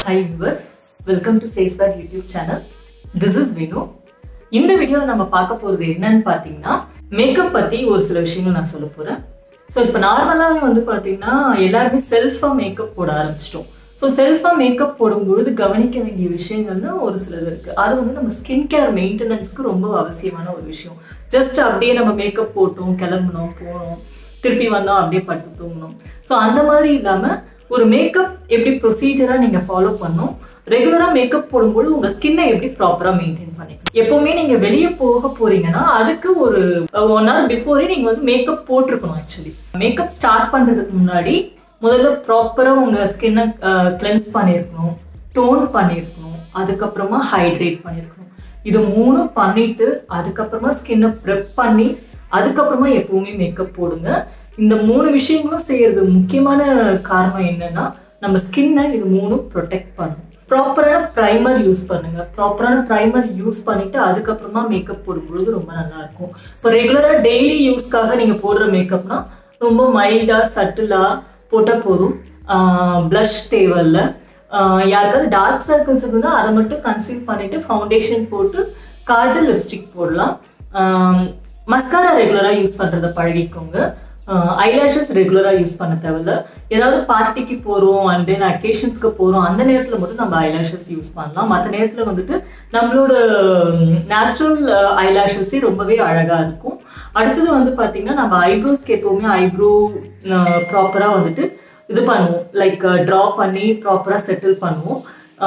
hi viewers welcome to சேஸ்வர் YouTube channel this is Vinu இந்த வீடியோவில் நம்ம பார்க்க போகிறது என்னன்னு பார்த்தீங்கன்னா மேக்கப் பற்றி ஒரு சில விஷயங்கள் நான் சொல்ல போகிறேன் ஸோ இப்போ நார்மலாகவே வந்து பார்த்தீங்கன்னா எல்லாருமே செல்ஃபாக மேக்கப் போட ஆரம்பிச்சிட்டோம் ஸோ செல்ஃபாக மேக்கப் போடும்பொழுது கவனிக்க வேண்டிய விஷயங்கள்னு ஒரு சிலது இருக்குது அது வந்து நம்ம ஸ்கின் கேர் மெயின்டெனன்ஸ்க்கு ரொம்ப அவசியமான ஒரு விஷயம் ஜஸ்ட் அப்படியே நம்ம மேக்கப் போட்டோம் கிளம்புனோம் போனோம் திருப்பி வந்தோம் அப்படியே படுத்து தூங்கணும் ஸோ அந்த மாதிரி இல்லாமல் ஒரு மேக்கப் எப்படி ப்ரொசீஜராக நீங்கள் ஃபாலோ பண்ணணும் ரெகுலராக மேக்கப் போடும்போது உங்கள் ஸ்கின்னை எப்படி ப்ராப்பராக மெயின்டைன் பண்ணிக்கணும் எப்போவுமே நீங்கள் வெளியே போக போறீங்கன்னா அதுக்கு ஒரு ஒன் ஹவர் பிஃபோரே நீங்கள் வந்து மேக்கப் போட்டிருக்கணும் ஆக்சுவலி மேக்கப் ஸ்டார்ட் பண்ணுறதுக்கு முன்னாடி முதல்ல ப்ராப்பராக உங்கள் ஸ்கின்னை கிளென்ஸ் பண்ணியிருக்கணும் டோன் பண்ணியிருக்கணும் அதுக்கப்புறமா ஹைட்ரேட் பண்ணியிருக்கணும் இது மூணும் பண்ணிட்டு அதுக்கப்புறமா ஸ்கின்னை ப்ரெப் பண்ணி அதுக்கப்புறமா எப்பவுமே மேக்கப் போடுங்க இந்த மூணு விஷயங்களும் செய்யறது முக்கியமான காரணம் என்னன்னா நம்ம ஸ்கின்னை இது மூணும் ப்ரொடெக்ட் பண்ணும் ப்ராப்பரான ப்ரைமர் யூஸ் பண்ணுங்க ப்ராப்பரான ப்ரைமர் யூஸ் பண்ணிட்டு அதுக்கப்புறமா மேக்கப் போடும்பொழுது ரொம்ப நல்லா இருக்கும் இப்போ ரெகுலராக டெய்லி யூஸ்க்காக நீங்க போடுற மேக்கப்னா ரொம்ப மைல்டா சட்டிலா போட்டால் போதும் ப்ளஷ் தேவையில்ல யாருக்காவது டார்க் சர்க்கிள்ஸ் இருந்தால் அதை மட்டும் கன்சீல் பண்ணிட்டு ஃபவுண்டேஷன் போட்டு காஜல் லிப்ஸ்டிக் போடலாம் மஸ்காரா ரெகுலராக யூஸ் பண்ணுறத பழகிக்கோங்க ஐலாஷஸ் ரெகுலராக யூஸ் பண்ண தேவையில்ல ஏதாவது பார்ட்டிக்கு போகிறோம் அண்ட் தென் அக்கேஷன்ஸ்க்கு போகிறோம் அந்த நேரத்தில் மட்டும் நம்ம ஐலாஷஸ் யூஸ் பண்ணலாம் மற்ற நேரத்தில் வந்துட்டு நம்மளோட நேச்சுரல் ஐலாஷஸே ரொம்பவே அழகாக இருக்கும் அடுத்தது வந்து பார்த்திங்கன்னா நம்ம ஐப்ரோஸ்க்கு எப்போவுமே ஐப்ரோ ப்ராப்பராக வந்துட்டு இது பண்ணுவோம் லைக் ட்ரா பண்ணி ப்ராப்பராக செட்டில் பண்ணுவோம்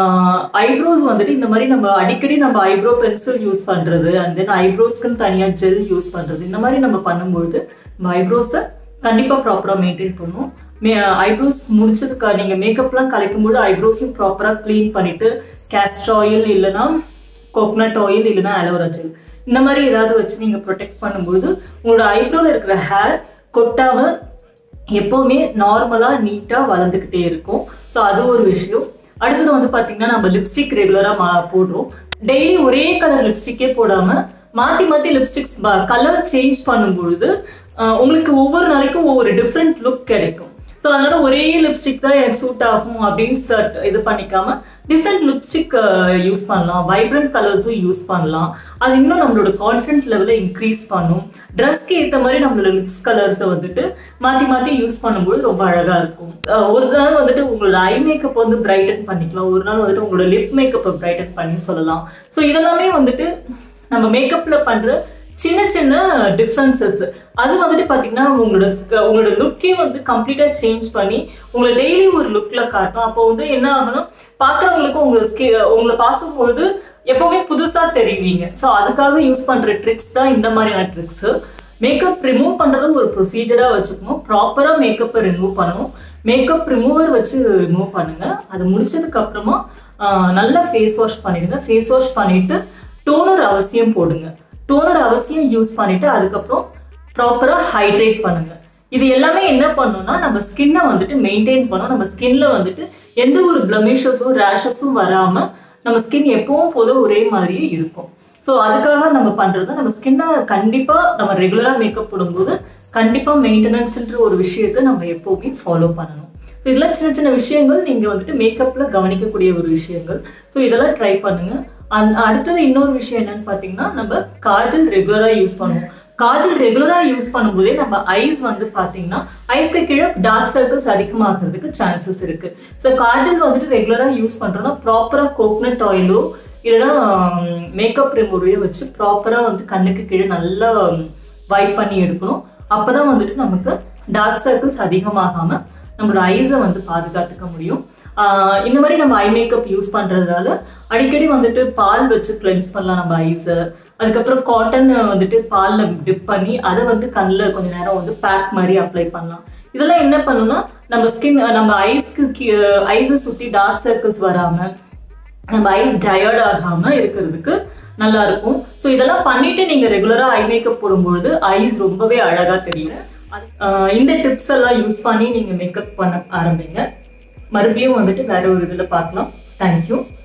ஐப்ரோஸ் வந்துட்டு இந்த மாதிரி நம்ம அடிக்கடி நம்ம ஐப்ரோ பென்சில் யூஸ் பண்ணுறது அண்ட் தென் ஐப்ரோஸ்க்குன்னு தனியாக ஜெல் யூஸ் பண்ணுறது இந்த மாதிரி நம்ம பண்ணும்பொழுது நம்ம ஐப்ரோஸை கண்டிப்பாக ப்ராப்பராக மெயின்டைன் பண்ணுவோம் மே ஐப்ரோஸ் முடிச்சதுக்கு நீங்கள் மேக்கப்லாம் கலைக்கும்போது ஐப்ரோஸும் ப்ராப்பராக க்ளீன் பண்ணிவிட்டு கேஸ்டர் ஆயில் இல்லைன்னா கோகனட் ஆயில் இல்லைன்னா அலோரா ஜெல் இந்த மாதிரி ஏதாவது வச்சு நீங்கள் ப்ரொடெக்ட் பண்ணும்போது உங்களோட ஐப்ரோவில் இருக்கிற ஹேர் கொட்டாமல் எப்போவுமே நார்மலாக நீட்டாக வளர்ந்துக்கிட்டே இருக்கும் ஸோ அது ஒரு விஷயம் அடுத்தது வந்து பார்த்தீங்கன்னா நம்ம லிப்ஸ்டிக் ரெகுலராக மா போடுறோம் டெய்லி ஒரே கலர் லிப்ஸ்டிக்கே போடாமல் மாற்றி மாற்றி லிப்ஸ்டிக்ஸ் கலர் சேஞ்ச் பண்ணும்பொழுது உங்களுக்கு ஒவ்வொரு நாளைக்கும் ஒவ்வொரு டிஃப்ரெண்ட் லுக் கிடைக்கும் ஸோ அதனால ஒரே லிப்ஸ்டிக் தான் எனக்கு சூட் ஆகும் அப்படின்னு சர்ட் இது பண்ணிக்காம டிஃப்ரெண்ட் லிப்ஸ்டிக் யூஸ் பண்ணலாம் வைப்ரண்ட் கலர்ஸும் யூஸ் பண்ணலாம் அது இன்னும் நம்மளோட கான்ஃபிடென்ட் லெவலை இன்க்ரீஸ் பண்ணும் ட்ரெஸ்க்கு ஏற்ற மாதிரி நம்மளோட லிப்ஸ் கலர்ஸை வந்துட்டு மாற்றி மாற்றி யூஸ் பண்ணும்போது ரொம்ப அழகாக இருக்கும் ஒரு நாள் வந்துட்டு உங்களோட ஐ மேக்கப் வந்து பிரைட்டன் பண்ணிக்கலாம் ஒரு நாள் வந்துட்டு உங்களோட லிப் மேக்கப்பை பிரைட்டன் பண்ணி சொல்லலாம் ஸோ இதெல்லாமே வந்துட்டு நம்ம மேக்கப்பில் பண்ணுற சின்ன சின்ன டிஃப்ரென்சஸ் அது வந்துட்டு பார்த்தீங்கன்னா உங்களோட உங்களோட லுக்கே வந்து கம்ப்ளீட்டாக சேஞ்ச் பண்ணி உங்களை டெய்லி ஒரு லுக்கில் காட்டும் அப்போ வந்து என்ன ஆகணும் பார்க்குறவங்களுக்கு உங்களை ஸ்கே உங்களை பார்க்கும்பொழுது எப்பவுமே புதுசாக தெரிவிங்க ஸோ அதுக்காக யூஸ் பண்ணுற ட்ரிக்ஸ் தான் இந்த மாதிரியான ட்ரிக்ஸு மேக்கப் ரிமூவ் பண்ணுறது ஒரு ப்ரொசீஜராக வச்சுக்கணும் ப்ராப்பராக மேக்கப்பை ரிமூவ் பண்ணணும் மேக்கப் ரிமூவர் வச்சு ரிமூவ் பண்ணுங்க அது முடிச்சதுக்கு அப்புறமா நல்லா ஃபேஸ் வாஷ் பண்ணிடுங்க ஃபேஸ் வாஷ் பண்ணிட்டு டோனர் அவசியம் போடுங்க டோனர் அவசியம் யூஸ் பண்ணிட்டு அதுக்கப்புறம் ப்ராப்பராக ஹைட்ரேட் பண்ணுங்க இது எல்லாமே என்ன பண்ணும்னா நம்ம ஸ்கின்னை வந்துட்டு மெயின்டைன் பண்ணும் நம்ம ஸ்கின்ல வந்துட்டு எந்த ஒரு பிளமிஷஸும் ரேஷஸும் வராமல் நம்ம ஸ்கின் எப்பவும் போல ஒரே மாதிரியே இருக்கும் ஸோ அதுக்காக நம்ம பண்ணுறது நம்ம ஸ்கின்னை கண்டிப்பாக நம்ம ரெகுலராக மேக்கப் போடும்போது கண்டிப்பாக மெயின்டெனன்ஸ்ன்ற ஒரு விஷயத்தை நம்ம எப்போவுமே ஃபாலோ பண்ணணும் ஸோ இதெல்லாம் சின்ன சின்ன விஷயங்கள் நீங்கள் வந்துட்டு மேக்கப்பில் கவனிக்கக்கூடிய ஒரு விஷயங்கள் ஸோ இதெல்லாம் ட்ரை பண்ணுங்கள் அந் அடுத்தது இன்னொரு விஷயம் என்னன்னு பார்த்தீங்கன்னா நம்ம காஜல் ரெகுலராக யூஸ் பண்ணுவோம் காஜல் ரெகுலராக யூஸ் பண்ணும்போதே நம்ம ஐஸ் வந்து பார்த்தீங்கன்னா ஐஸ்க்கு கீழே டார்க் சர்க்கிள்ஸ் அதிகமாகிறதுக்கு சான்சஸ் இருக்கு ஸோ காஜல் வந்துட்டு ரெகுலராக யூஸ் பண்ணுறோம்னா ப்ராப்பராக கோகனட் ஆயிலோ இல்லைன்னா மேக்கப் ரிமூவையோ வச்சு ப்ராப்பராக வந்து கண்ணுக்கு கீழே நல்லா வைப் பண்ணி எடுக்கணும் அப்போ தான் வந்துட்டு நமக்கு டார்க் சர்க்கிள்ஸ் அதிகமாகாமல் நம்மளோட ஐஸை வந்து பாதுகாத்துக்க முடியும் இந்த மாதிரி நம்ம ஐ மேக்கப் யூஸ் பண்ணுறதால அடிக்கடி வந்துட்டு பால் வச்சு கிளென்ஸ் பண்ணலாம் நம்ம ஐஸை அதுக்கப்புறம் காட்டன் வந்துட்டு பாலில் டிப் பண்ணி அதை வந்து கண்ணில் கொஞ்ச நேரம் வந்து பேக் மாதிரி அப்ளை பண்ணலாம் இதெல்லாம் என்ன பண்ணுன்னா நம்ம ஸ்கின் நம்ம ஐஸ்க்கு ஐஸை சுற்றி டார்க் சர்க்கிள்ஸ் வராமல் நம்ம ஐஸ் டயர்ட் ஆகாமல் இருக்கிறதுக்கு நல்லா இருக்கும் ஸோ இதெல்லாம் பண்ணிட்டு நீங்கள் ரெகுலராக ஐ மேக்கப் போடும்பொழுது ஐஸ் ரொம்பவே அழகாக தெரியும் இந்த டிப்ஸ் எல்லாம் யூஸ் பண்ணி நீங்கள் மேக்கப் பண்ண ஆரம்பிங்க மறுபடியும் வந்துட்டு வேற ஒரு இதில் பார்க்கலாம் தேங்க்யூ